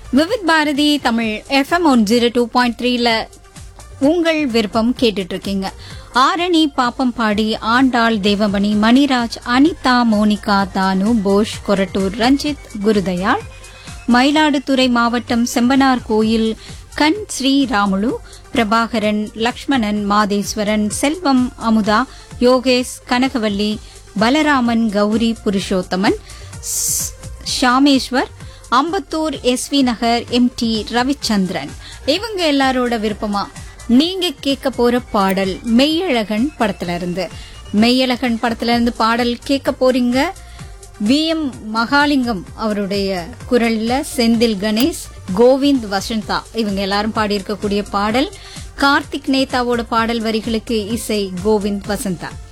Vividh Bharati Tamil FM one zero two point த்ரீல உங்கள் விருப்பம் கேட்டுட்டு இருக்கீங்க ஆரணி பாப்பம்பாடி ஆண்டாள் தேவமணி மணிராஜ் அனிதா மோனிகா தானு போஷ் கொரட்டூர் ரஞ்சித் குருதயாள் மயிலாடுதுறை மாவட்டம் செம்பனார் கோயில் கண் ஸ்ரீ ராமுலு பிரபாகரன் லக்ஷ்மணன் மாதேஸ்வரன் செல்வம் அமுதா யோகேஷ் கனகவல்லி பலராமன் கௌரி புருஷோத்தமன் ஸ்- Shameswar Ambattur SV Nagar M D Ravichandran இவங்க எல்லாரோட விருப்பமா நீங்க கேட்க போற பாடல் மெய்யழகன் படத்துல இருந்து மெய்யழகன் படத்துல இருந்து பாடல் கேட்க போறீங்க வி எம் மகாலிங்கம் அவருடைய குரல்ல செந்தில் கணேஷ் கோவிந்த் வசந்தா இவங்க எல்லாரும் பாடியிருக்கக்கூடிய பாடல் கார்த்திக் நேதாவோட பாடல் வரிகளுக்கு இசை கோவிந்த் வசந்தா